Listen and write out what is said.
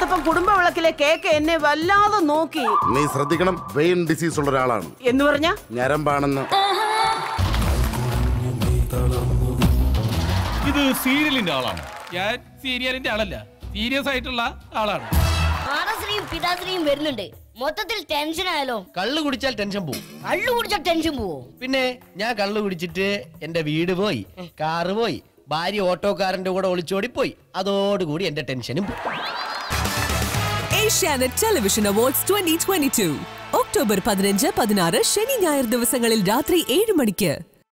വന്നപ്പോ കുടുംബ വിളക്കിലെ കേക്ക് എന്നെ വല്ലാതെ നോക്കി നീ ശ്രദ്ധിക്കണം വെയിൻ ഡിസീസ് ഉള്ള ഒരാളാണ് എന്ന് പറഞ്ഞ ഞരമ്പാണെന്ന് ഇത് സീരിയലിന്റെ ആളാണ് ഞാൻ സീരിയലിന്റെ ആളല്ല സീരിയസ് ആയിട്ടുള്ള ആളാണ് മാനശ്രീയും പിതാശ്രീയും വരുന്നുണ്ട് മൊത്തത്തിൽ ടെൻഷൻ ആയാലോ കള്ളു കുടിച്ചാൽ ടെൻഷൻ പോവും കള്ളു കുടിച്ചാൽ ടെൻഷൻ പോവോ പിന്നെ ഞാൻ കള്ളു കുടിച്ചിട്ട് എന്റെ വീട് പോയി കാറ് പോയി ഭാര്യ ഓട്ടോക്കാരന്റെ കൂടെ ഒളിച്ചോടി പോയി അതോടുകൂടി എന്റെ ടെൻഷനും പോയി Asianet television awards twenty twenty two October പതിനഞ്ച് പതിനാറ് ശനി ഞായർ ദിവസങ്ങളിൽ രാത്രി ഏഴ് മണിക്ക്